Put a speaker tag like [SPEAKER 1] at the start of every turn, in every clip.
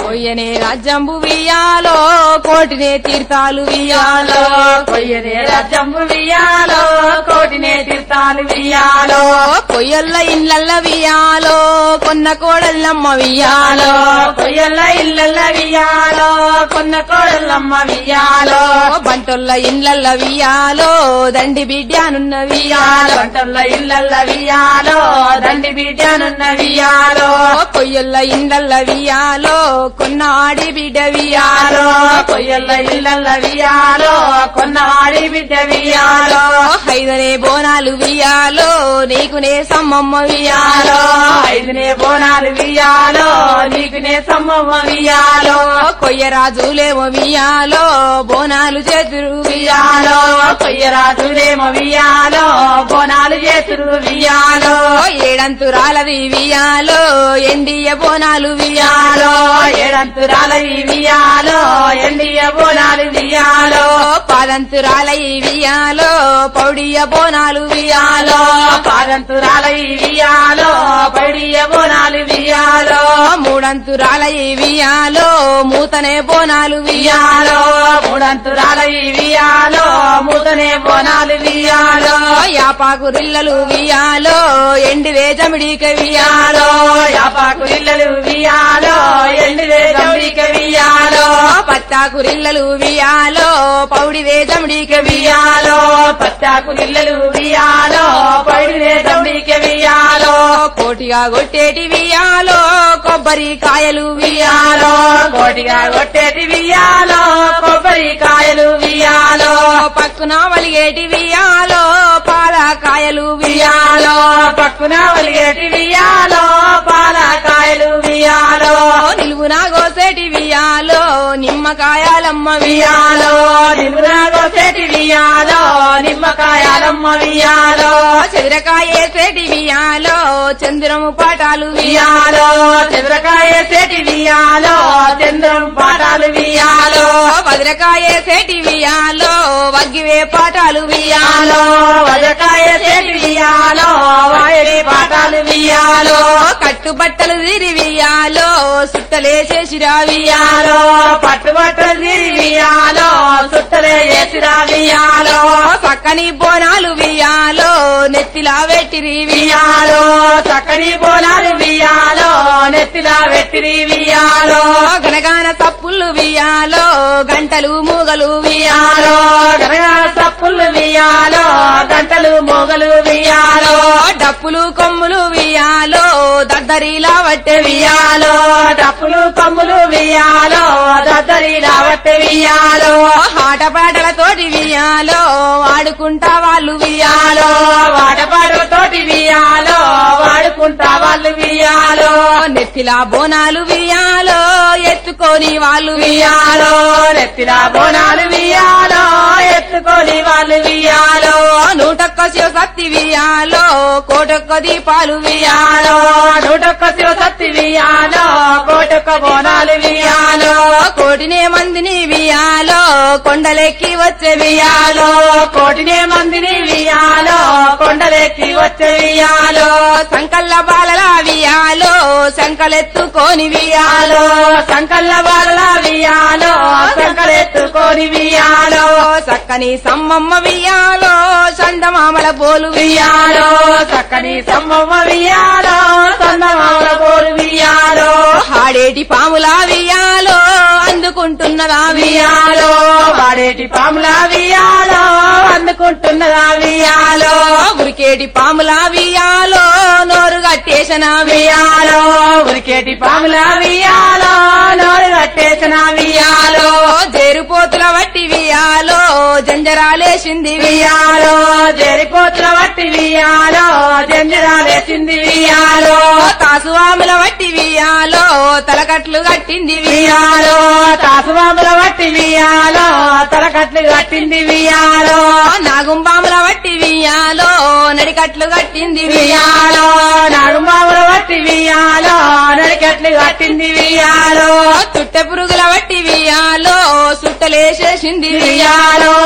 [SPEAKER 1] కొయ్యనే రాజ్యంబు వియాలో కోటినే తీర్థాలు వియాలో
[SPEAKER 2] కొయ్యనే రాజ్యంబు వియాలో కోటినే తీర్థాలు వియాలో
[SPEAKER 1] కొయ్యల్ల ఇండ్లల్ల వియాలో కొన్న కోడల్లమ్మ వియాలో
[SPEAKER 2] కొయ్యల్ల ఇళ్ళల్ల వియాలో కొన్న కోడలమ్మ వియాలో
[SPEAKER 1] బంటొల్ల ఇండ్లల్ల వియాలో దండి బిడ్డానున్న వియాలో
[SPEAKER 2] పంటల్ల ఇళ్ళల్ల వియాలో దండి బిడ్డనున్న వియాలో
[SPEAKER 1] కొయ్యల్ల ఇండ్లల్ల వియాలో కొన్న ఆడి బిడ్డ వియాలో
[SPEAKER 2] వియాలో కొయ్యల్ల ఇళ్ళల్ల వియాలో కొన్న వాడి బిడ్డ వియాలో
[SPEAKER 1] ఐదనే బోనాలు వియాలో నీకునే సమ్మమ్మ వియాలో
[SPEAKER 2] వియాలో ఐదునే బోనాలు వియాలో నీకునే సమ్మమ్మ వియాలో
[SPEAKER 1] కొయ్యరాజులేమో వియాలో బోనాలు చేతురు వియాలో
[SPEAKER 2] వియాలో కొయ్యరాజులేమో వియాలో బోనాలు చేతురు వియాలో
[SPEAKER 1] ఏడంతురాలది వియాలో ఎండియ బోనాలు వియాలో
[SPEAKER 2] వియాలో ఏడంతురాల ఈ వియాలో ఎండియ బోనాలు వియాలో
[SPEAKER 1] పాదంతురాల ఈ వియాలో పౌడియ బోనాలు వియాలో
[SPEAKER 2] వియాలో పాదంతురాల ఈ వియాలో పడియ బోనాలు వియాలో
[SPEAKER 1] మూడంతురాల ఈ వియాలో మూతనే బోనాలు వియాలో
[SPEAKER 2] వియాలో మూడంతురాల ఈ వియాలో మూతనే బోనాలు వియాలో
[SPEAKER 1] యాపాకు రిల్లలు వియాలో ఎండి వేజమిడిక వియాలో
[SPEAKER 2] వియాలో యాపాకు ఇళ్ళలు వియాలో ఎండివే గౌడిక వియాలో
[SPEAKER 1] పత్తాకు రిల్లలు వియాలో పౌడి వేజమిడిక
[SPEAKER 2] వియాలో పచ్చాకు ఇళ్ళలు వియాలో పడివే గౌడిక వియాలో
[SPEAKER 1] కోటిగా కొట్టేటి వియాలో కొబ్బరి కాయలు
[SPEAKER 2] వియాలో కోటిగా కొట్టేటి వియాలో కొబ్బరి కాయలు వియాలో
[SPEAKER 1] పక్కున వలిగేటి వియాలో పాల కాయలు వియాలో
[SPEAKER 2] వియాలో పక్కున వలిగేటి వియాలో పాల కాయలు వియాలో
[SPEAKER 1] నిలువున కోసేటి వియాలో నిమ్మకాయాలమ్మ
[SPEAKER 2] వియాలో నిలువునా కోసేటి వియాలో నిమ్మకాయాలమ్మ వియాలో
[SPEAKER 1] చెదిరకాయేసేటి వియాలో చంద్రము పాటాలు వియాలో
[SPEAKER 2] వియాలో చంద్రకాయ సేటి వియాలో చంద్రం పాఠాలు వియాలో
[SPEAKER 1] వదిరకాయేసేటి వియాలో వగ్గివే పాటాలు వియాలో
[SPEAKER 2] వియాలో వజకాయ సేటి వియాలో వాయడి పాఠాలు వియాలో
[SPEAKER 1] కట్టుబట్టలు తిరి వియాలో సుట్టలేసేసిరా వియాలో
[SPEAKER 2] వియాలో పట్టుబట్టలు తిరిగి వియాలో సుట్టలే చేసిరా వియాలో
[SPEAKER 1] పక్కని బోనాలు వియాలో నెత్తిలా వెట్టిరి వియాలో
[SPEAKER 2] వియాలో చక్కని బోనాలు వియాలో నెత్తిలా వెట్టిరి వియాలో
[SPEAKER 1] గనగాన తప్పులు వియాలో గంటలు మూగలు వియాలో
[SPEAKER 2] వియాలో గనగా తప్పులు వియాలో గంటలు మొగలు వియాలో
[SPEAKER 1] డప్పులు కొమ్ములు వియాలో దద్దరిలా వట్టె వియాలో
[SPEAKER 2] వియాలో డప్పులు కమ్ములు వియాలో దద్దరి రావట్టే వియాలో
[SPEAKER 1] ఆటపాటలతోటి వియాలో ఆడుకుంటా వాళ్ళు వియాలో
[SPEAKER 2] వియాలో వాటపాటలతోటి వియాలో వాడుకుంటా వాళ్ళు వియాలో
[SPEAKER 1] నెత్తిలా బోనాలు వియాలో ఎత్తుకొని వాళ్ళు వియాలో
[SPEAKER 2] వియాలో నెత్తిలా బోనాలు వియాలో ఎత్తుకొని వాళ్ళు వియాలో
[SPEAKER 1] నూటొక్క శివ సత్తి వియాలో కోటొక్క దీపాలు వియాలో
[SPEAKER 2] వియాలో నూటొక్క శివసత్తి వియాలో కోటొక్క బోనాలు వియాలో
[SPEAKER 1] కోటినే మందిని వియాలో కొండలెక్కి వచ్చే వియాలో
[SPEAKER 2] వియాలో కోటినే మందిని వియాలో కొండలెక్కి వచ్చే వియాలో
[SPEAKER 1] సంకల్ల బాలల వియాలో సంకలెత్తుకొని వియాలో
[SPEAKER 2] వియాలో సంకల్ల వాళ్ళ వియాలో సంకలెత్తుకొని వియాలో
[SPEAKER 1] చక్కని సమ్మమ్మ వియాలో చందమామల పోలు
[SPEAKER 2] వియాలో చక్కని సమ్మమ్మ వియాలో సన్నమాల పోరు వియాలో
[SPEAKER 1] ఆడేటి పాముల వియాలో అందుకుంటున్నదా వియాలో
[SPEAKER 2] వియాలో వాడేటి పాముల వియాలో అందుకుంటున్నదా వియాలో
[SPEAKER 1] ఉరికేటి పాముల వియాలో నోరు కట్టేసిన
[SPEAKER 2] వియాలో ఉరికేటి పాముల వియాలో నోరు కట్టేసిన వియాలో
[SPEAKER 1] జేరుపోతుల వట్టి వియాలో జంజరాలేసింది
[SPEAKER 2] వియాలో జరిపోతుల వట్టి వియాలో జంజరాలేసింది వియాలో
[SPEAKER 1] తాసువాముల వట్టి వియాలో తలకట్లు కట్టింది వియాలో
[SPEAKER 2] వియాలో తాసుబాబుల వట్టి వియాలో తలకట్లు కట్టింది వియాలో
[SPEAKER 1] నాగుంబాముల వట్టి వియాలో నడికట్లు కట్టింది
[SPEAKER 2] వియాలో నడుమావుల వట్టి వియాలో నడికట్లు కట్టింది వియాలో
[SPEAKER 1] చుట్టె పురుగుల వట్టి వియాలో సుట్టలేసేసింది
[SPEAKER 2] వియాలో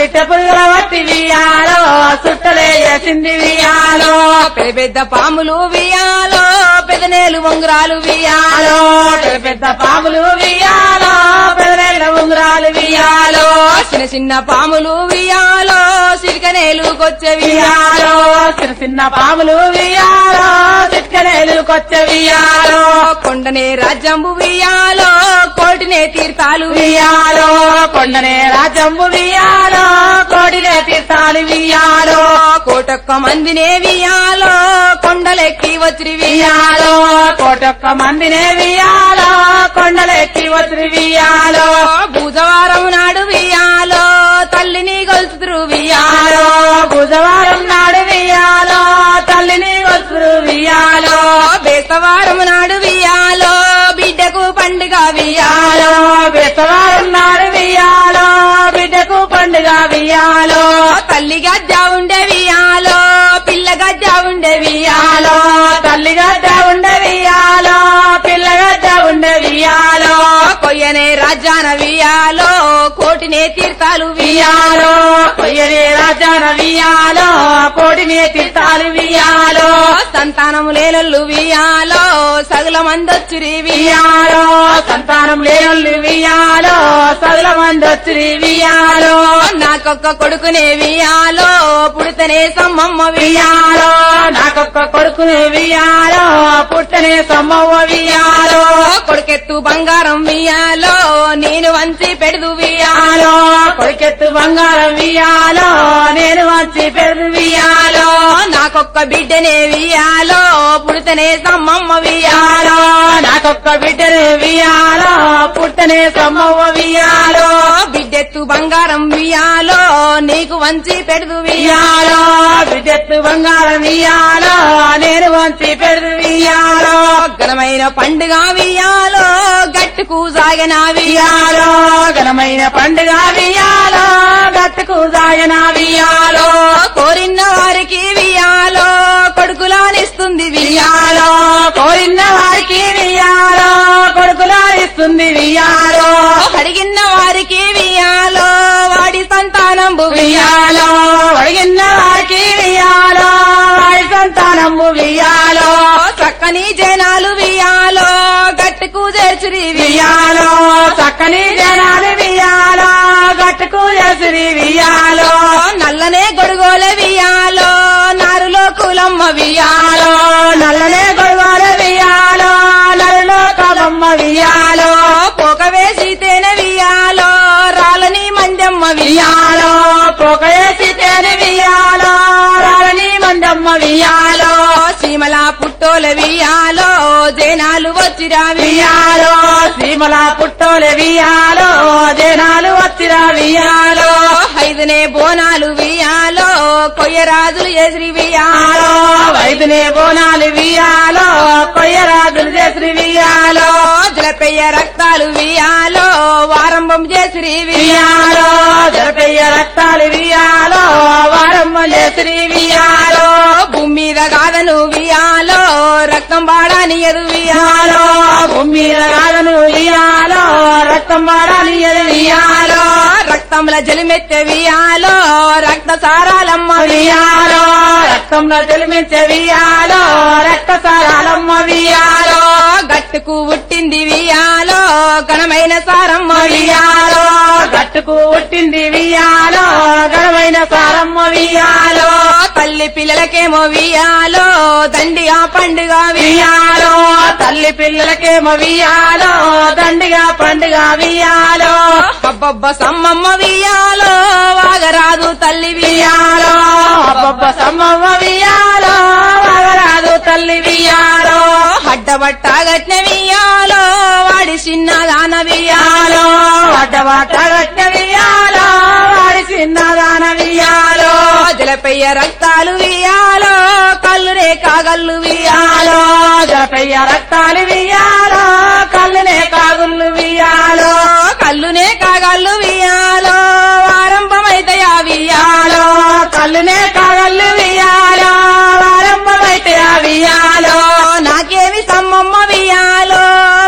[SPEAKER 2] పిట్ట పురుగుల వట్టి వియాలో సుట్టలే చేసింది వియాలో
[SPEAKER 1] పెద్ద పెద్ద పాములు వియాలో పెదనేలు ఉంగరాలు వియాలో
[SPEAKER 2] పెద్ద పెద్ద పాములు వియాలో పెదరెళ్ళ ఉంగరాలు వియాలో
[SPEAKER 1] చిన్న చిన్న పాములు వియాలో సిరికనేలు కొచ్చే
[SPEAKER 2] వియాలో చిన్న చిన్న పాములు వియాలో చిట్కనేలు కొచ్చే వియాలో
[SPEAKER 1] కొండనే రాజ్యంబు వియాలో కోటినే తీర్థాలు
[SPEAKER 2] వియాలో కొండనే రాజంబు వియాలో కోడిలే తీర్థాలు వియాలో
[SPEAKER 1] కోటొక్క మందినే వియాలో కొండలెక్కి వచ్చి
[SPEAKER 2] వియాలో కోటొక్క మందినే వియాలో కొండలెక్కి వచ్చి వియాలో
[SPEAKER 1] బుధవారం నాడు వియాలో తల్లిని గొలుతురు వియాలో
[SPEAKER 2] వియాలో బుధవారం నాడు వియాలో తల్లిని వస్తురు వియాలో
[SPEAKER 1] బేస్తవారం నాడు వియాలో బిడ్డకు పండుగ వియాలో
[SPEAKER 2] వియాలో బెస్తవారం నాడు వియాలో బిడ్డకు పండుగ వియాలో
[SPEAKER 1] తల్లి గజ్జ ఉండే వియాలో పిల్ల గజ్జ ఉండే వియాలో
[SPEAKER 2] వియాలో తల్లి గడ్డ ఉండే వియాలో పిల్ల గడ్డ ఉండే వియాలో
[SPEAKER 1] కొయ్యనే రాజాన వియాలో కోటినే తీర్థాలు వియాలో
[SPEAKER 2] వియాలో కొయ్యని రాజాన వియాలో కోడిని తీర్థాలు వియాలో
[SPEAKER 1] సంతానము లేనల్లు వియాలో సగుల మందొచ్చిరి వియాలో
[SPEAKER 2] వియాలో సంతానం లేనల్లు వియాలో సదుల మంది వచ్చి వియాలో
[SPEAKER 1] నాకొక్క కొడుకునే వియాలో పుడితేనే సమ్మమ్మ వియాలో
[SPEAKER 2] వియాలో నాకొక్క కొడుకుని వియాలో పుట్టనే సమ్మవ్వ వియాలో
[SPEAKER 1] కొడుకెత్తు బంగారం వియాలో నేను వంచి పెడదు వియాలో
[SPEAKER 2] వియాలో కొడుకెత్తు బంగారం వియాలో నేను వచ్చి పెరుగు వియాలో
[SPEAKER 1] నాకొక్క బిడ్డనే వియాలో పుడితేనే సమ్మమ్మ వియాలో
[SPEAKER 2] వియాలో నాకొక్క బిడ్డని వియాలో పుట్టనే సమ్మవ్వ వియాలో
[SPEAKER 1] బిడ్డెత్తు బంగారం వియాలో నీకు వంచి పెడదు వియాలో
[SPEAKER 2] వియాలో బిడ్డెత్తు బంగారం వియాలో నేను వంచి పెరుగు వియాలో
[SPEAKER 1] ఘనమైన పండుగ వియాలో గట్టుకు సాగన వియాలో
[SPEAKER 2] వియాలో ఘనమైన పండుగ వియాలో గట్టుకు సాయన వియాలో
[SPEAKER 1] కోరిన వారికి వియాలో కొడుకులానిస్తుంది వియాలో
[SPEAKER 2] వియాలో కోరిన వారికి వియాలో కొడుకులా ఇస్తుంది వియాలో
[SPEAKER 1] అడిగిన వారికి వియాలో వాడి సంతానంబు వియాలో
[SPEAKER 2] వియాలో అడిగిన వారికి వియాలో వారి సంతానము వియాలో
[SPEAKER 1] చక్కని జనాలు వియాలో గట్టుకు చేర్చిరి
[SPEAKER 2] వియాలో చక్కని జనాలు వియాలో గట్టుకు ఎసిరి వియాలో
[SPEAKER 1] నల్లనే గొడుగోలే వియాలో నారులో కులమ్మ వియాలో
[SPEAKER 2] వియాలో నల్లనే గొడవల వియాలో నల్లలో కబమ్మ వియాలో
[SPEAKER 1] పోక వేసి తేనె వియాలో రాలని మంజమ్మ వియాలో
[SPEAKER 2] వియాలో పొగేసి తేని వియాలో రాలని మందమ్మ వియాలో
[SPEAKER 1] సీమల పుట్టోల వియాలో జనాలు వచ్చిరా వియాలో
[SPEAKER 2] వియాలో సీమల పుట్టోలే వియాలో జనాలు వచ్చిరా వియాలో
[SPEAKER 1] ఐదునే బోనాలు వియాలో కొయ్యరాజులు ఎసిరి వియాలో
[SPEAKER 2] వియాలో వైద్యునే బోనాలు వియాలో కొయ్యరాజులు చేసి వియాలో
[SPEAKER 1] జలపెయ్య రక్తాలు వియాలో వారంభం చేసిరి వియాలో
[SPEAKER 2] వియాలో జరపయ్య రక్తాలు వియాలో వారమ్మ చేసి వియాలో
[SPEAKER 1] భూమి మీద కాదను వియాలో రక్తం బాడాని ఎదు వియాలో
[SPEAKER 2] వియాలో భూమి మీద రాగను వియాలో రక్తం మారాలి వియాలో
[SPEAKER 1] రక్తంలో జలిమెత్తే వియాలో రక్త సారాలమ్మ
[SPEAKER 2] వియాలో రక్తంలో తెలిమించే వియాలో రక్త సారాలమ్మ వియాలో
[SPEAKER 1] గట్టుకు పుట్టింది వియాలో ఘనమైన సారమ్మ
[SPEAKER 2] వియాలో గట్టుకు పుట్టింది వియాలో ఘనమైన సారమ్మ వియాలో
[SPEAKER 1] తల్లి పిల్లలకేమో వియాలో దండిగా పండుగ వియాలో
[SPEAKER 2] వియాలో తల్లి పిల్లలకేమో వియాలో దండిగా పండుగ వియాలో
[SPEAKER 1] అబ్బబ్బ సమ్మమ్మ వియాలో వాగరాదు తల్లి వియాలో
[SPEAKER 2] వియాలో అబ్బబ్బ సమ్మవ్వ వియాలో వగరాదు తల్లి వియాలో
[SPEAKER 1] అడ్డబట్ట గట్న వియాలో వాడి చిన్నదాన వియాలో
[SPEAKER 2] వియాలో అడ్డవాట గట్ట వియాలో వాడి చిన్నదాన వియాలో
[SPEAKER 1] జలపెయ్య రక్తాలు వియాలో కల్లునే కాగల్లు వియాలో
[SPEAKER 2] వియాలో జపయ్య రక్తాలు వియాలో కళ్ళునే కాగుళ్ళు వియాలో
[SPEAKER 1] కల్లునే కాగల్లు వియాలో వారంభమైతయా వియాలో
[SPEAKER 2] వియాలో కళ్ళునే కాగళ్ళు వియాలో వారంభమైతే ఆ వియాలో
[SPEAKER 1] నాకేమి సమ్మమ్మ వియాలో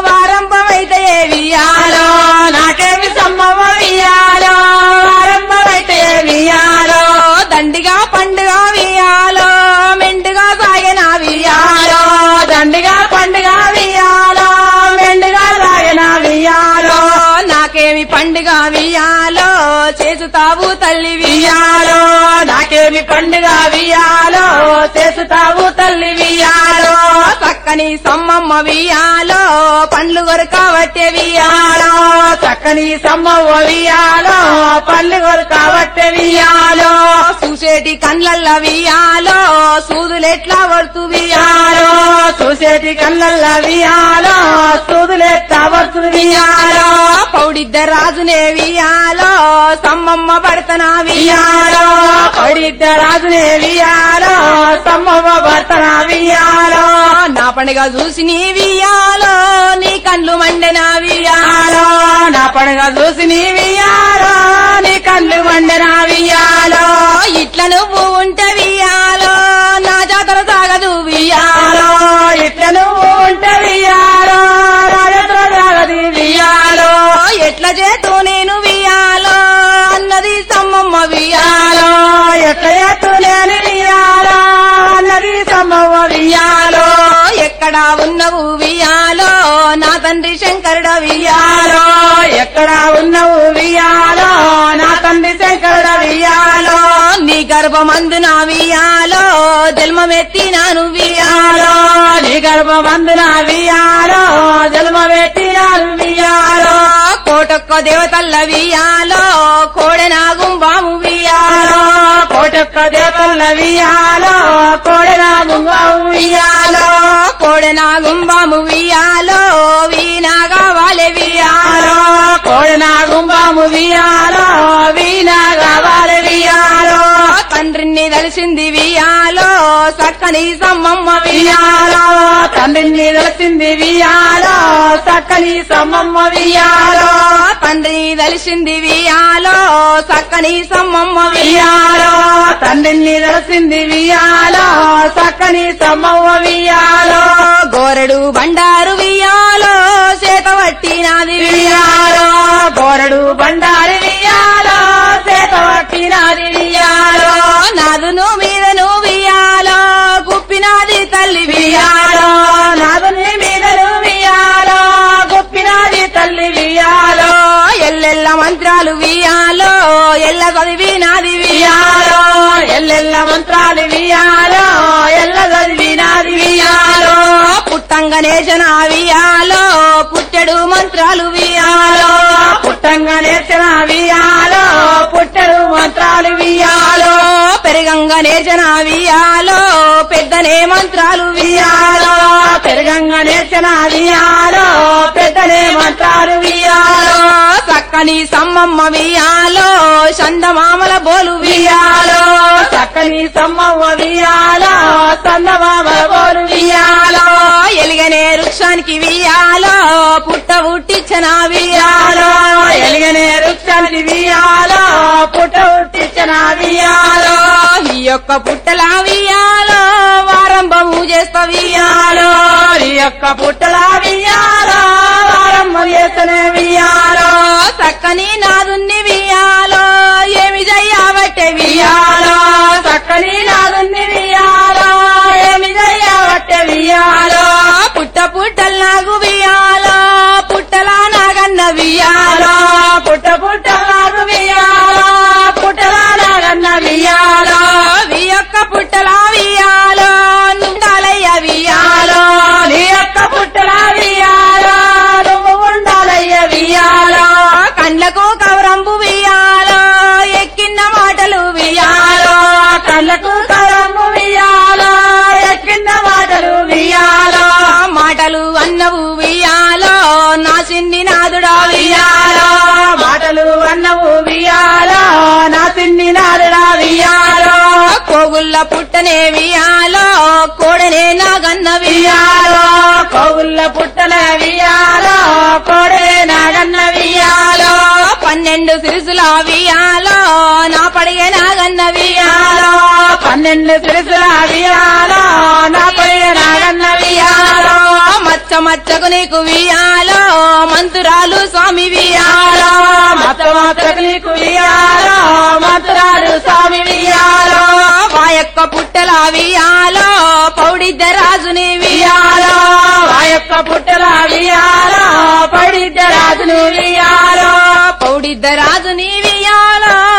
[SPEAKER 1] వారంభమైతయే వియాలో
[SPEAKER 2] వియాలో నాకేమి సమ్మవ వియాలో వారంభమైతే వియాలో
[SPEAKER 1] చేసుతావు తల్లి
[SPEAKER 2] వియాలో నాకేమి పండుగ వియాలో చేసుతావు తల్లి వియాలో
[SPEAKER 1] చక్కని సమ్మమ్మ వియాలో పండ్లు కొరకబట్టే వియాలో
[SPEAKER 2] వియాలో చక్కని సమ్మవ్వ వియాలో పళ్ళు కాబట్టి వియాలో
[SPEAKER 1] చూసేటి కండ్లల్ల వియాలో సూదులెట్లా పడుతూ వియాలో
[SPEAKER 2] వియాలో చూసేటి కళ్ళల్ల వియాలో సూదులెత్తా వస్తుంది వియాలో
[SPEAKER 1] పౌడిద్ద రాజునే వియాలో సమ్మమ్మ పడతనా
[SPEAKER 2] వియాలో పడిద్ద రాజునే వియాలో సమ్మవ్వ భర్తన వియాలో
[SPEAKER 1] నా పండుగ చూసి నీ వియాలో నీ కండ్లు మండెనా వియాలో
[SPEAKER 2] వియాలో నా పండుగ చూసి నీ వియాలో నీ కళ్ళు మండన వియాలో
[SPEAKER 1] ఇట్ల నువ్వు ఉంటే వియాలో నా జాతర సాగదు వియాలో
[SPEAKER 2] వియాలో ఇట్ల నువ్వు ఉంటే వియాలో రాజత్ర జాగది వియాలో
[SPEAKER 1] ఎట్ల చేతు నేను వియాలో అన్నది సమ్మమ్మ వియాలో
[SPEAKER 2] వియాలో ఎట్ల ఎత్తు లేని వియాలో అన్నది సమ్మవ్వ వియాలో
[SPEAKER 1] ఎక్కడ ఉన్నవు వియాలో నా తండ్రి శంకరుడ వియాలో
[SPEAKER 2] వియాలో ఎక్కడ ఉన్నవు వియాలో నా తండ్రి శంకరుడ వియాలో
[SPEAKER 1] నీ గర్భమందున వియాలో జన్మమెత్తినాను వియాలో
[SPEAKER 2] వియాలో నీ గర్భమందున వియాలో జన్మ పెట్టినారు వియాలో
[SPEAKER 1] కోటొక్క దేవతల్ల వియాలో కోడెనాగుంబాము వియాలో
[SPEAKER 2] వియాలో కోటొక్క దేవతల వియాలో కోడెనా గుంగవు వియాలో
[SPEAKER 1] కోడెనాగుంబాము వియాలో వీణాగా వాలే వియాలో
[SPEAKER 2] వియాలో కోడెనా గుంబము వియాలో వీణా కావాలి వియాలో
[SPEAKER 1] తండ్రిని తెలిసింది వియాలో చక్కని సమ్మమ్మ వియాలో
[SPEAKER 2] వియాలో తండ్రిని తెలిసింది వియాలో చక్కని సమ్మమ్మ వియాలో
[SPEAKER 1] తండ్రి తెలిసింది వియాలో చక్కని సమ్మమ్మ
[SPEAKER 2] వియాలో తండ్రిని తెలిసింది వియాలో చక్కని సమ్మవ్వ వియాలో
[SPEAKER 1] గోరెడు బండారు వియాలో చేత పట్టినాది వియాలో
[SPEAKER 2] వియాలో గోరడు బండారి వియాలో చేత పట్టినది వియాలో
[SPEAKER 1] నాదును మీదను వియాలో గుప్పినాది తల్లి వియాలో
[SPEAKER 2] వియాలో నాదుని మీదను వియాలో గొప్పినది తల్లి వియాలో
[SPEAKER 1] ఎల్లెల్ల మంత్రాలు వియాలో ఎల్ల చదివినాది వియాలో
[SPEAKER 2] వియాలో ఎల్లెల్ల మంత్రాలు వియాలో ఎల్ల చదివినది వియాలో
[SPEAKER 1] పుట్టంగనే జన వియాలో పుట్టెడు మంత్రాలు వియాలో
[SPEAKER 2] పుట్టంగా నేర్చిన వియాలో పుట్టడు మంత్రాలు వియాలో
[SPEAKER 1] పెరగంగా నేర్చన వియాలో పెద్దనే మంత్రాలు వియాలో
[SPEAKER 2] వియాలో పెరగంగా నేర్చిన వియాలో పెద్దనే మంత్రాలు వియాలో
[SPEAKER 1] చక్కని సమ్మమ్మ వియాలో చందమామల బోలు వియాలో
[SPEAKER 2] వియాలో చక్కని సమ్మవ్వ వియాలో సన్నమామ బోరు వియాలో
[SPEAKER 1] ఎలిగనే వృక్షానికి వియాలో పుట్ట ఉట్టించన వియాలో
[SPEAKER 2] వియాలో ఎలిగనే వృక్షానికి వియాలో పుట్ట ఉట్టించిన వియాలో
[SPEAKER 1] ఈ యొక్క పుట్టల వియాలో వారంభము చేస్తా వియాలో
[SPEAKER 2] వియాలో ఈ యొక్క పుట్టల వియాలో వారమ్మ చేతనే వియాలో
[SPEAKER 1] చక్కని నాదున్ని వియాలో ఏమి చెయ్యబట్టే వియాలో
[SPEAKER 2] వియాలో చక్కని నాదుని వియాలో ఏమి చేయబట్టే వియాలో
[SPEAKER 1] పుట్ట పుట్టల నాగు వియాలో పుట్టల నాగన్న వియాలో
[SPEAKER 2] వియాలో పుట్ట పుట్ట నాదు వియాలో పుట్టల నాగన్న వియాలో
[SPEAKER 1] వి యొక్క పుట్టల వియాలో నుండాలయ్య వియాలో
[SPEAKER 2] వియాలో నీ యొక్క పుట్టల వియాలో నువ్వు ఉండాలయ్య వియాలో
[SPEAKER 1] కండ్లకు కవరంబు వియాలో ఎక్కిన మాటలు వియాలో
[SPEAKER 2] వియాలో కళ్ళకు కరము వియాలో ఎక్కిన మాటలు వియాలో
[SPEAKER 1] మాటలు అన్నవు వియాలో నా చిన్ని నాదుడా వియాలో
[SPEAKER 2] వియాలో మాటలు అన్నవు వియాలో నా తిన్ని నాడుడా వియాలో
[SPEAKER 1] కోగుల్ల పుట్టనే వియాలో కోడనే నాగన్న
[SPEAKER 2] వియాలో
[SPEAKER 1] వియాలో
[SPEAKER 2] కోగుల్ల పుట్టల వియాలో కోడే నాగన్న వియాలో
[SPEAKER 1] పన్నెండు సిరుసుల వియాలో నా పడిగే నాగన్న వియాలో
[SPEAKER 2] వియాలో పన్నెండు సిరుసుల వియాలో నా పైన నాగన్న వియాలో
[SPEAKER 1] మచ్చ మచ్చకు నీకు వియాలో మంతురాలు స్వామి వియాలో
[SPEAKER 2] మత మాతకు నీకు వియాలో మంత్రాలు స్వామి వియాలో
[SPEAKER 1] మా యొక్క పుట్టల వియాలో పౌడిద్ద రాజుని వియాలో
[SPEAKER 2] వియాలో ఆ యొక్క పుట్టల వియాలో పడిద్ద రాజును వియాలో
[SPEAKER 1] పౌడిద్ద రాజుని వియాలో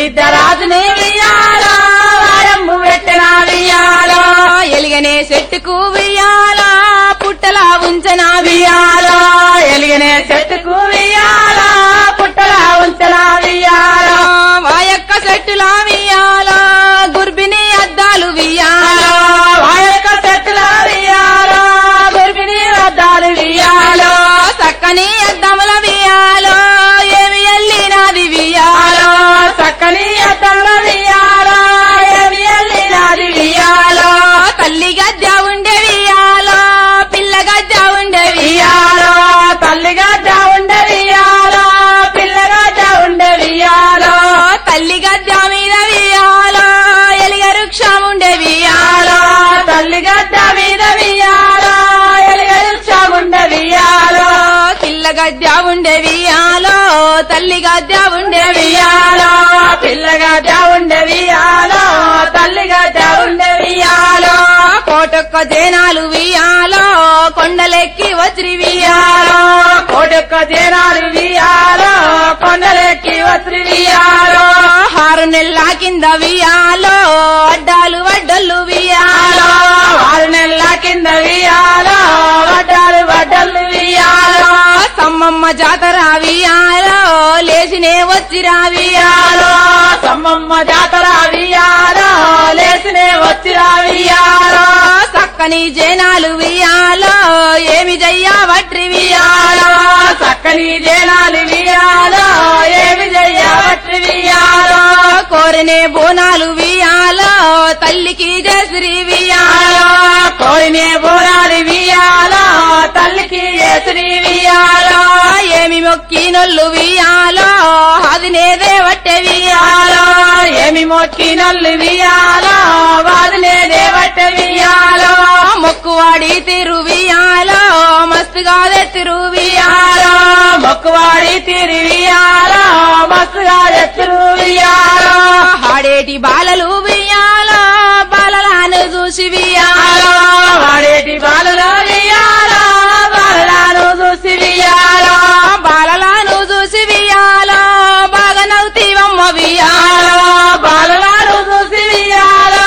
[SPEAKER 2] బిడ్డ రాజుని వియాలో వారంబు పెట్టిన వియాలో
[SPEAKER 1] ఎలిగనే చెట్టుకు వియాలా పుట్టలా ఉంచన వియాలా
[SPEAKER 2] వియాలో ఎలిగనే చెట్టుకు వియాలో పుట్టలా ఉంచల వియాలో
[SPEAKER 1] వాయక్క చెట్టులా వియాలా గుర్బిని అద్దాలు వియాలా
[SPEAKER 2] వాయక చెట్టుల వియాలో గుర్బిని వద్దాలు వియాలో
[SPEAKER 1] చక్కని అద్దముల వియాలో ఏమి ఎల్లినాది వియాలో
[SPEAKER 2] చక్కని అద్దంలో వియాలో ఏమి ఎల్లినాది వియాలో
[SPEAKER 1] తల్లి గద్ద ఉండే వియాలో పిల్ల గద్ద ఉండే వియాలో
[SPEAKER 2] వియాలో తల్లిగా ఉండే వియాలో పిల్లగా ఉండే వియాలో
[SPEAKER 1] తల్లి గద్ద మీద వియాలో ఎలిగ వృక్షం ఉండే వియాలో
[SPEAKER 2] వియాలో తల్లిగా మీద వియాలో ఎలుగెలుచా ఉండే వియాలో
[SPEAKER 1] పిల్ల గద్ద ఉండే వియాలో తల్లి గద్ద ఉండే
[SPEAKER 2] వియాలో పిల్లగా ఉండే వియాలో తల్లిగా ఉండే వియాలో
[SPEAKER 1] కోటొక్క జనాలు వియాలో కొండలెక్కి వచ్చి వియాలో
[SPEAKER 2] వియాలో కోటొక్క జనాలు వియాలో కొండలెక్కి వచ్చి వియాలో
[SPEAKER 1] ఆరు నెలల కింద వియాలో అడ్డాలు వడ్డలు వియాలో
[SPEAKER 2] వియాలో ఆరు నెలల కింద వియాలో వడ్డాలు వడ్డలు వియాలో
[SPEAKER 1] సమ్మమ్మ జాతర వియాలో లేచినే వచ్చిరా వియాలో
[SPEAKER 2] వియాలో సమ్మమ్మ జాతర వియాలో లేచినే వచ్చిరా వియాలో
[SPEAKER 1] చక్కని జనాలు వియాలో ఏమి జయ్యా వట్రి వియాలో
[SPEAKER 2] వియాలో చక్కని జనాలు వియాలో ఏమి చెయ్యవట్రి వియాలో
[SPEAKER 1] కోరనే బోనాలు వియాలో తల్లికి జశ్రీ వియాలో
[SPEAKER 2] వియాలో కోరినే బోరాలు వియాలో తల్లికి ఎసిరి వియాలో
[SPEAKER 1] ఏమి మొక్కి నొల్లు వియాలో అది నేదే వట్టె వియాలో
[SPEAKER 2] వియాలో ఏమి మొక్కి నల్లు వియాలో వాదినే దేవట వియాలో
[SPEAKER 1] మొక్కువాడి తిరు వియాలో మస్తుగా తిరు వియాలో
[SPEAKER 2] వియాలో మొక్కువాడి తిరి వియాలో మస్తుగా ఎత్తురు వియాలో
[SPEAKER 1] ఆడేటి బాలలు వియాలో బాలలాను చూసి వియాలో
[SPEAKER 2] వియాలో వాడేటి బాలలో వియాలో బాలలను చూసి వియాలో
[SPEAKER 1] బాలలాను చూసి వియాలో బాగా నవ్వుతీవమ్మ వియాలో
[SPEAKER 2] వియాలో బాలలను చూసి వియాలో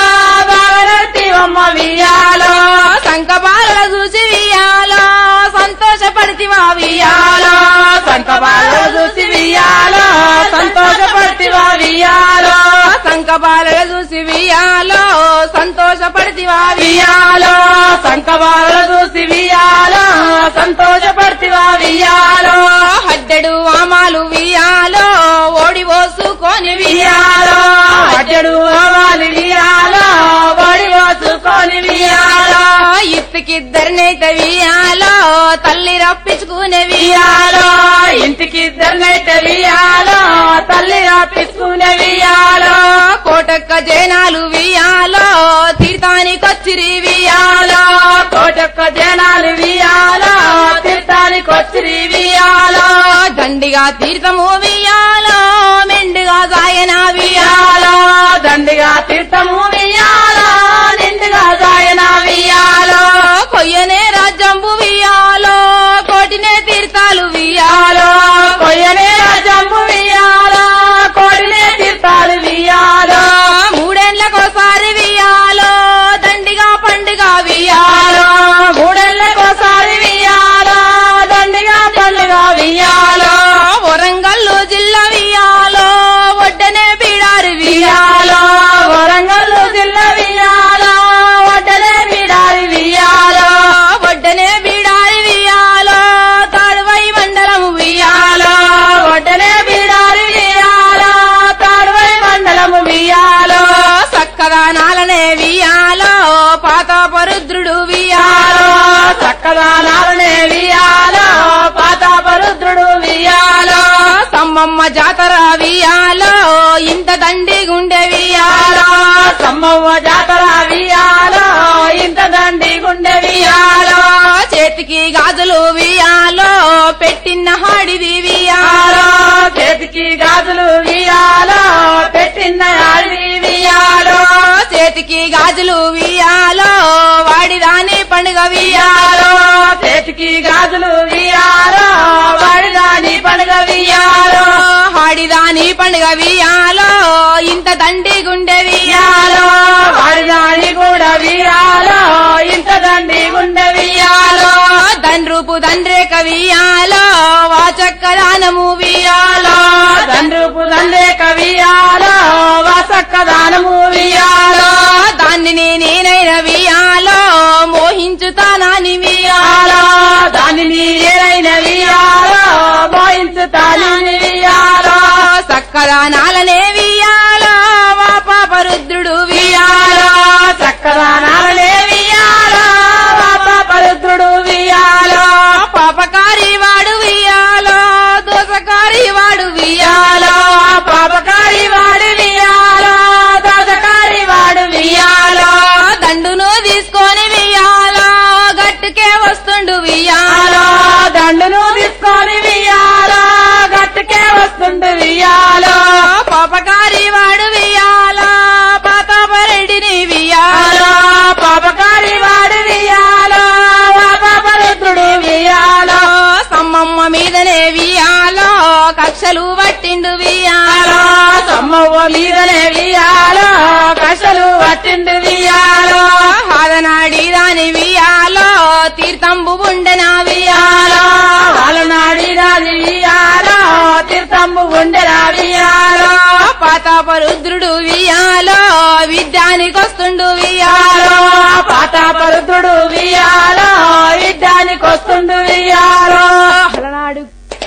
[SPEAKER 2] బాలనమ్మ వియాలో
[SPEAKER 1] సంక బాలల చూసి వియాలో సంతోషపడితివా వియాలో
[SPEAKER 2] వియాలో సంత బాలలో చూసి వియాలో సంతోషపడితివా వియాలో
[SPEAKER 1] సంక బాలల చూసి వియాలో సంతోషపడితివా
[SPEAKER 2] వియాలో సంత బాలలో చూసి వియాలో సంతోషపడితివా వియాలో
[SPEAKER 1] హడ్డెడు వామాలు వియాలో ఓడి పోసుకొని వియాలో
[SPEAKER 2] వియాలో అడ్డడు అవాలి వియాలో బడి పోసుకొని వియాలో
[SPEAKER 1] ఇప్పకిద్దరినైతే వియాలో తల్లి రప్పించుకునే వియాలో
[SPEAKER 2] వియాలో ఇంటికి ఇద్దరినైతే వియాలో తల్లి రాపించుకునే వియాలో
[SPEAKER 1] కోటక్క జనాలు వియాలో తీర్థానికొచ్చిరి వియాలో
[SPEAKER 2] వియాలో కోటొక్క జనాలు వియాలో తీర్థానికి వచ్చి వియాలో
[SPEAKER 1] దండిగా తీర్థము వియాలో మెండుగా సాయన వియాలో
[SPEAKER 2] వియాలో దండిగా తీర్థము వియాలో నిండుగా సాయన వియాలో
[SPEAKER 1] కొయ్యనే రాజ్యంబు వియాలో కోటినే తీర్థాలు వియాలో
[SPEAKER 2] వియాలో కొయ్యనే జంబు వియాలో కోడినే తీర్థాలు వియాలో
[SPEAKER 1] మూడేళ్లకోసారి వియాలో దండిగా పండుగ వియాలో
[SPEAKER 2] వియాలో మూడేళ్లకోసారి వియాలో దండిగా పండుగ వియాలో
[SPEAKER 1] వరంగల్లు జిల్లా వియాలో ఒడ్డనే బీడారు వియాలో
[SPEAKER 2] వియాలో వరంగల్ జిల్లా వియాలో వడ్డనే బిడారి వియాలో
[SPEAKER 1] ఒడ్డనే బీడారి వియాలో తాడువై మండలం వియాలో
[SPEAKER 2] వియాలో వడ్డనే బిడారి వియాలో తాడువై మండలము వియాలో
[SPEAKER 1] చక్కగా నాలనే వియాలో పాత పరుద్రుడు వియాలో
[SPEAKER 2] వియాలో చక్కదానాలనే వియాలో పాతాపరుద్రుడు వియాలో
[SPEAKER 1] సమ్మమ్మ జాతర వియాలో ఇంత దండి గుండె వియాలో
[SPEAKER 2] వియాలో సమ్మవ్వ జాతర వియాలో ఇంత దండి గుండె వియాలో
[SPEAKER 1] చేతికి గాజులు వియాలో పెట్టిన హాడిది వియాలో
[SPEAKER 2] వియాలో చేతికి గాజులు వియాలో పెట్టిన ఆడి వియాలో
[SPEAKER 1] చేతికి గాజులు వియాలో వాడిదాని పండుగ వియాలో
[SPEAKER 2] వియాలో చేతికి గాజులు వియాలో వాడిదాని పండుగ వియాలో
[SPEAKER 1] హాడిదాని నీ పండుగ వియాలో ఇంత దండి గుండె వియాలో
[SPEAKER 2] వాడిదాని కూడా వియాలో ఇంత దండి గుండె వియాలో
[SPEAKER 1] దండ్రుపు దండ్రేక వియాలో వాచక్క దానము వియాలో
[SPEAKER 2] తండ్రుపు తండ్రే కవియాలో వాసక్క దానము వియాలో
[SPEAKER 1] దాన్ని నేనైన వియాలో మోహించుతానాని వియాలో
[SPEAKER 2] వియాలో దానిని ఏరైన వియాలో మోయించుతానని వియాలో
[SPEAKER 1] సక్కదానాలనే వియాలో వా పాప రుద్రుడు వియాలో
[SPEAKER 2] వియాలో చక్కదానాలనే వియాలో పరుద్రుడు వియాలో
[SPEAKER 1] పాపకారి వాడు వియాలో దోసకారి వాడు వియాలో
[SPEAKER 2] వియాలో పాపకారి వాడు వియాలో దోసకారి వాడు వియాలో
[SPEAKER 1] దండును తీసుకొని వియాలో గట్టుకే వస్తుండు వియాలో
[SPEAKER 2] వియాలో దండును తీసుకొని వియాలో గట్టుకే వస్తుంది వియాలో
[SPEAKER 1] పాపకారి వాడు వియాలో పాతాపరెడ్డిని వియాలో
[SPEAKER 2] వియాలో పాపకారి వాడు వియాలో పాపరుద్రుడు వియాలో
[SPEAKER 1] సమ్మమ్మ మీదనే వియాలో కక్షలు పట్టిండు వియాలో
[SPEAKER 2] వియాలో సమ్మవ్వ మీదనే వియాలో కషలు పట్టిండు వియాలో
[SPEAKER 1] హాదనాడి దాని వియాలో తీర్థంబు ఉండెనా వియాలో
[SPEAKER 2] వియాలో వాళ్ళనాడి రాజు వియాలో తీర్థంబు ఉండెరా వియాలో
[SPEAKER 1] పాతాపరుద్రుడు వియాలో విద్యానికొస్తుండు వియాలో
[SPEAKER 2] వియాలో పాతాపరుద్రుడు వియాలో యుద్ధానికి వస్తుండు వియాలో
[SPEAKER 1] అలనాడు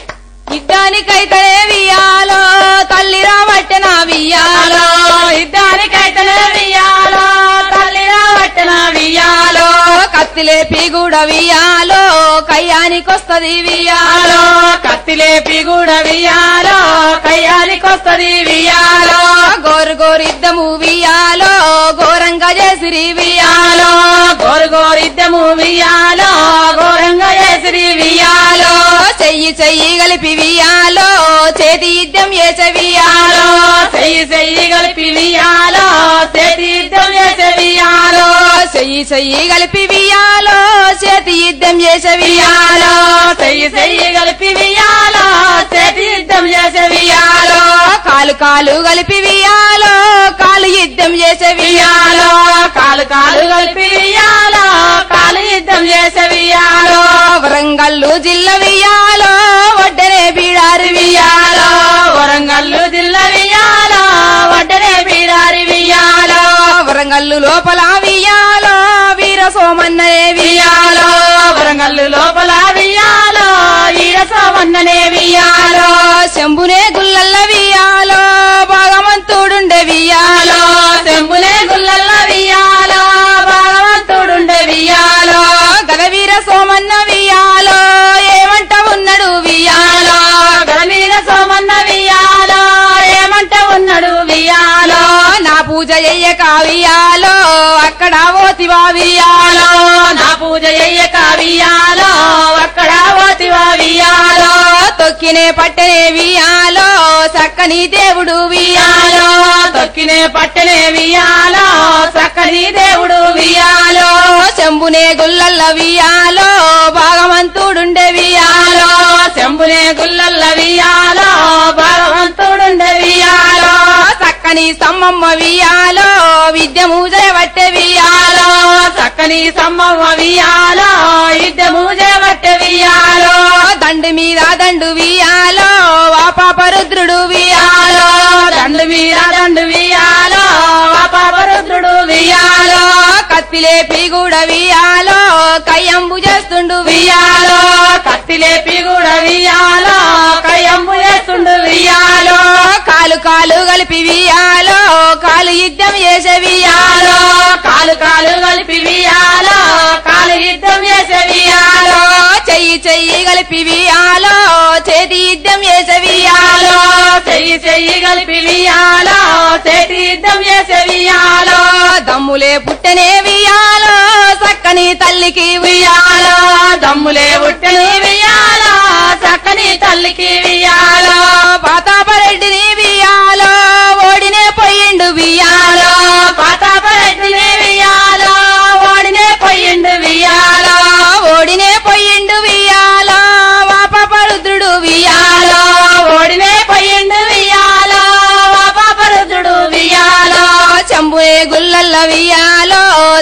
[SPEAKER 1] యుద్ధానికైతేనే వియాలో తల్లి రాబట్టెన వియాలో
[SPEAKER 2] యుద్ధానికైతేనే వియాలో తల్లి రావట్టన వియాలో
[SPEAKER 1] కత్తిలేపి కూడా వియాలో కయ్యానికొస్తది వియాలో
[SPEAKER 2] వియాలో కత్తిలేపి కూడా వియాలో కయ్యానికి వస్తది వియాలో
[SPEAKER 1] గోరు గోరిద్దము వియాలో ఘోరంగా చేసిరి వియాలో
[SPEAKER 2] వియాలో గోరు గోరిద్దము వియాలో ఘోరంగా చేసిరి వియాలో
[SPEAKER 1] చెయ్యి చెయ్యి కలిపి వియాలో చేతి యుద్ధం చేసే వియాలో
[SPEAKER 2] వియాలో చెయ్యి చెయ్యి కలిపి వియాలో చేతి యుద్ధం చేసే వియాలో
[SPEAKER 1] చెయ్యి చెయ్యి కలిపి వియాలో చేతి యుద్ధం చేసే వియాలో
[SPEAKER 2] వియాలో చెయ్యి చెయ్యి కలిపి వియాలో చేతి యుద్ధం చేసే వియాలో
[SPEAKER 1] కాలు కాలు కలిపి వియాలో కాలు యుద్ధం చేసే వియాలో
[SPEAKER 2] వియాలో కాలు కాలు కలిపి వియాలో కాలు యుద్ధం చేసే వియాలో
[SPEAKER 1] వరంగల్లు జిల్ల వియాలో వడ్డనే బీడారు వియాలో
[SPEAKER 2] వియాలో వరంగల్లు జిల్లా వియాలో వడ్డనే బీడారి వియాలో
[SPEAKER 1] వరంగల్లు లోపల వియాలో వీర సోమన్ననే వియాలో
[SPEAKER 2] వియాలో వరంగల్లు లోపల వియాలో ఈడ సోమన్ననే వియాలో
[SPEAKER 1] శంభునే గుల్లల్ల వియాలో భాగమంతుడుండే వియాలో
[SPEAKER 2] శంభులే గుల్లల్ల వియాలో భగవంతుడుండే వియాలో
[SPEAKER 1] గదవీర సోమన్న వియాలో ఏమంట ఉన్నాడు వియాలో
[SPEAKER 2] గలమీద సోమన్న వియాలో ఏమంట ఉన్నాడు వియాలో
[SPEAKER 1] నా పూజ చెయ్యక వియాలో అక్కడ ఓతివా వియాలో
[SPEAKER 2] నా పూజ చెయ్యక వియాలో అక్కడ ఓతివా వియాలో
[SPEAKER 1] తొక్కినే పట్టనే వియాలో చక్కని దేవుడు వియాలో
[SPEAKER 2] వియాలో తొక్కినే పట్టనే వియాలో చక్కని దేవుడు వియాలో
[SPEAKER 1] శంభునే గుల్లల్ల వియాలో భాగమంతుడుండే వియాలో
[SPEAKER 2] వియాలో శంభునే గుల్లల్ల వియాలో భగవంతుడుండే వియాలో
[SPEAKER 1] చక్కని సమ్మమ్మ వియాలో విద్యము జయబట్టే వియాలో
[SPEAKER 2] చక్కని సమ్మవ్వ వియాలో యుద్ధము చేపట్టే వియాలో
[SPEAKER 1] దండు మీద దండు వియాలో వా పాప రుద్రుడు వియాలో
[SPEAKER 2] దండు వీర దండు వియాలో పాపరుద్రుడు వియాలో
[SPEAKER 1] కత్తిలేపి కూడా వియాలో కయ్యంబు చేస్తుండు
[SPEAKER 2] వియాలో కత్తిలేపి కూడా వియాలో కయ్యంబు చేస్తుండు వియాలో
[SPEAKER 1] కాలు కాలు కలిపి వియాలో కాలు యుద్ధం చేసే వియాలో
[SPEAKER 2] వియాలో కాలు కాలు కలిపి వియాలో కాలు యుద్ధం చేసే వియాలో
[SPEAKER 1] చెయ్యి చెయ్యి కలిపి వియాలో చేతి యుద్ధం చేసే వియాలో
[SPEAKER 2] వియాలో చెయ్యి చెయ్యి కలిపి వియాలో చేతి యుద్ధం చేసే వియాలో
[SPEAKER 1] దమ్ములే పుట్టనే వియాలో చక్కని తల్లికి వియాలో
[SPEAKER 2] వియాలో దమ్ములే ఉట్టని వియాలో చక్కని తల్లికి వియాలో
[SPEAKER 1] పాతాపరెడ్డిని వియాలో ఓడినే పోయిండు వియాలో
[SPEAKER 2] పాతాపరెడ్డిని వియాలో ఓడినే పోయిండు వియాలో
[SPEAKER 1] ఓడినే పోయిండు వియాలో వా పాప రుద్రుడు వియాలో
[SPEAKER 2] వియాలో ఓడినే పోయిండు వియాలో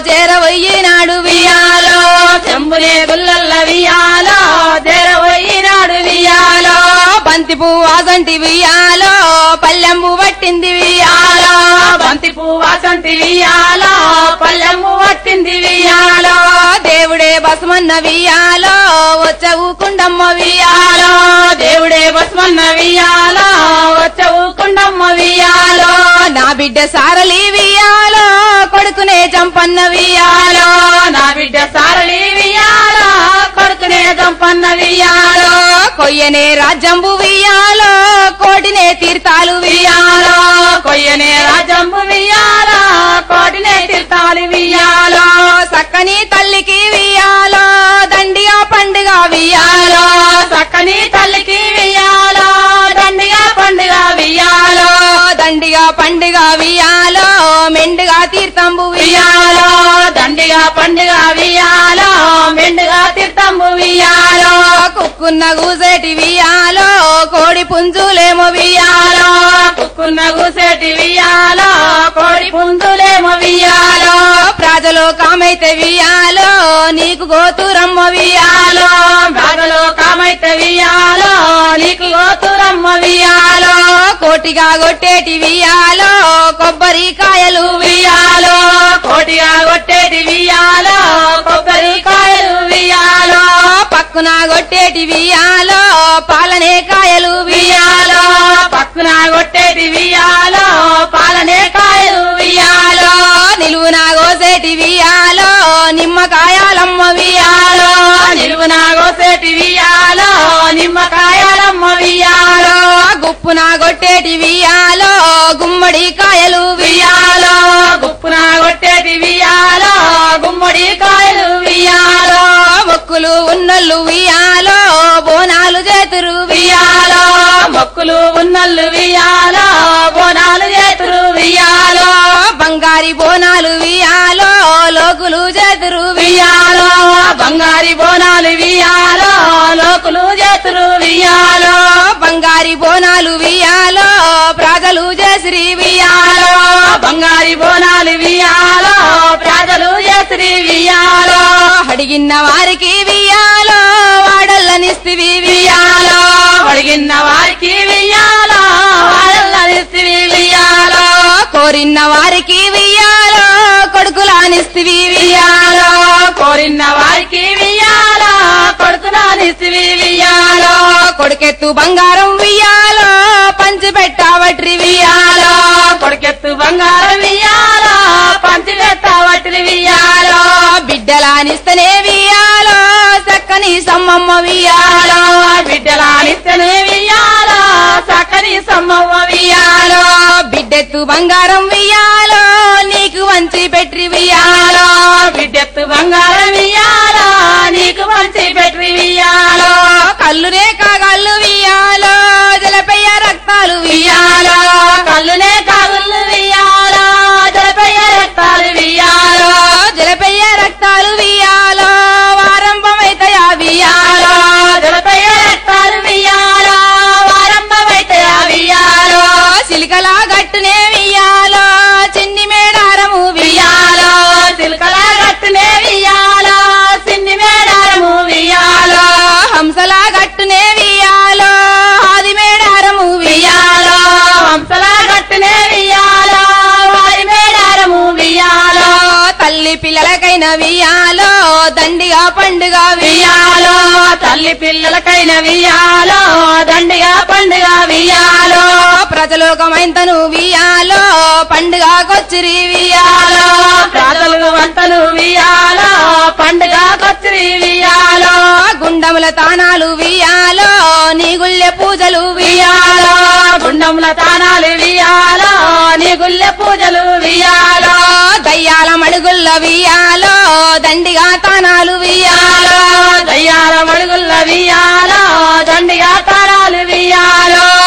[SPEAKER 1] చేరవయ్యినాడు వియాలో
[SPEAKER 2] చెంబునే గుల్లల్ల వియాలో తెరవయినాడు వియాలో
[SPEAKER 1] బంతి పువ్వు వాసంటి వియాలో పల్లెంబు పట్టింది వియాలో
[SPEAKER 2] బంతి పువ్వాసంతి వియాలో పల్లెము పట్టింది వియాలో
[SPEAKER 1] దేవుడే బసమన్న వియాలో వచ్చవు కుండమ్మ వియాలో
[SPEAKER 2] దేవుడే బస్మన్న వియాలో వచ్చవు కుండమ్మ వియాలో
[SPEAKER 1] నా బిడ్డ సారలి వియాలో కొడుకునే చంపన్న వియాలో
[SPEAKER 2] నా బిడ్డ సారళి వియాలో కొడుకునే దంపన్న వియాలో
[SPEAKER 1] కొయ్యనే రాజ్యంబు వియాలో కోటినే తీర్థాలు వియాలో
[SPEAKER 2] కొయ్యనే రాజంబు వియాలో కోటినే తీర్థాలు వియాలో
[SPEAKER 1] సక్కని తల్లికి వియాలో దండిగా పండుగ వియాలో
[SPEAKER 2] చక్కని తల్లికి వియాలో దండిగా పండుగ వియాలో
[SPEAKER 1] దండిగా పండుగ వియాలో మెండుగా తీర్థంబు
[SPEAKER 2] వియాలో
[SPEAKER 1] వియాలో
[SPEAKER 2] దండిగా పండుగ వియాలో మెండుగా తీర్థంబు వియాలో
[SPEAKER 1] కుక్కున్న గూసేటి వియాలో కోడి పుంజులేమో వియాలో
[SPEAKER 2] కుక్కున్న గుసేటి వియాలో కోడి పుంజులేమో వియాలో
[SPEAKER 1] ప్రజలు కామైతే వియాలో నీకు గోతురమ్మ వియాలో
[SPEAKER 2] బాగలో కామైతే వియాలో నీకు గోతురమ్మ వియాలో
[SPEAKER 1] కోటిగా కొట్టేటి వియాలో కొబ్బరికాయలు
[SPEAKER 2] వియాలో కోటిగా కొట్టేటి వియాలో కొబ్బరికాయలు వియాలో
[SPEAKER 1] పక్కున కొట్టేటి వియాలో పాలనే కాయలు
[SPEAKER 2] వియాలో పక్కన కొట్టేటి వియాలో పాలనే కాయలు వియాలో
[SPEAKER 1] నిలువున కోసేటి వియాలో నిమ్మకాయాలమ్మ వియాలో
[SPEAKER 2] నిలువున కోసేటి వియాలో నిమ్మకాయలమ్మ వియాలో
[SPEAKER 1] గుప్పున కొట్టేటి వియాలో గుమ్మడి కాయలు
[SPEAKER 2] వియాలో గుప్పున కొట్టేటి వియాలో గుమ్మడి కాయలు వియాలో
[SPEAKER 1] మొక్కులు ఉన్నల్లు వియాలో బోనాలు చేతురు
[SPEAKER 2] వియాలో మొక్కులు ఉన్నల్లు వియాలో బోనాలు చేతురు వియాలో
[SPEAKER 1] బంగారి బోనాలు వియాలో లోకులు చేతురు
[SPEAKER 2] వియాలో బంగారి బోనాలు వియాలో లోకులు చేతురు వియాలో
[SPEAKER 1] బంగారి బోనాలు వియాలో ప్రజలు చేసిరి వియాలో
[SPEAKER 2] వియాలో బంగారి బోనాలు వియాలో ప్రజలు చేతురి వియాలో
[SPEAKER 1] అడిగిన వారికి వియాలో వాడల్లనిస్తివి వియాలో
[SPEAKER 2] వియాలో అడిగిన వారికి వియాలో వాళ్ళనిస్తివి వియాలో
[SPEAKER 1] కోరిన వారికి వియాలో కొడుకులానిస్తివి
[SPEAKER 2] వియాలో కోరిన వారికి వియాలో కొడుకునానిస్తివి వియాలో
[SPEAKER 1] కొడుకెత్తు బంగారం వియాలో పంచి పెట్టావట్రి వియాలో
[SPEAKER 2] వియాలో కొడుకెత్తు బంగారం వియాలో పంచి పెట్టవట్టి వియాలో
[SPEAKER 1] బిడ్డలానిస్తనే వియాలో చక్కని సమ్మమ్మ వియాలో
[SPEAKER 2] వియాలో బిడ్డలానిస్తేనే వియాలో చక్కని సమ్మవ్వ వియాలో
[SPEAKER 1] బిడ్డెత్తు బంగారం వియాలో నీకు వంచి పెట్టి వియాలో
[SPEAKER 2] వియాలో బిడ్డెత్తు బంగారం వియాలో నీకు మంచి పెట్టి వియాలో
[SPEAKER 1] కల్లునే కాగల్లు వియాలో జలపెయ్య రక్తాలు
[SPEAKER 2] వియాలో
[SPEAKER 1] వియాలో
[SPEAKER 2] కళ్ళునే కాగుళ్ళు వియాలో జలపయ్య రక్తాలు వియాలో
[SPEAKER 1] జలపెయ్య రక్తాలు వియాలో వారంభమైతయా వియాలో
[SPEAKER 2] వియాలో జలపయ్య రక్తాలు వియాలో వారంభమైతే వియాలో
[SPEAKER 1] సిలికల గట్టునే వియాలో చిన్ని మేడారము
[SPEAKER 2] వియాలో చిలకల గట్టునే వియాలో సిన్ని మేడారము వియాలో
[SPEAKER 1] హంసల గట్టునే వియాలో ఆది మేడారము
[SPEAKER 2] వియాలో హంసల గట్టునే వియాలో వారి మేడారము వియాలో
[SPEAKER 1] తల్లి పిల్లలకైన వియాలో దండిగా పండుగ
[SPEAKER 2] వియాలో తల్లి పిల్లలకైన వియాలో దండిగా పండుగ వియాలో
[SPEAKER 1] ప్రజలోకమైంతను వియాలో పండుగకొచ్చిరి వియాలో
[SPEAKER 2] ప్రజలు వంతలు వియాలో పండుగ కొచ్చిరి వియాలో
[SPEAKER 1] గుండముల తానాలు వియాలో నీ గుళ్ళె పూజలు వియాలో
[SPEAKER 2] వియాలో గుండముల తానాలు వియాలో నీ గుళ్ళె పూజలు వియాలో
[SPEAKER 1] దయ్యాల మడుగుల్ల వియాలో దండిగా తానాలు వియాలో
[SPEAKER 2] వియాలో దయ్యాల మడుగుల్ల వియాలో దండిగా తారాలు వియాలో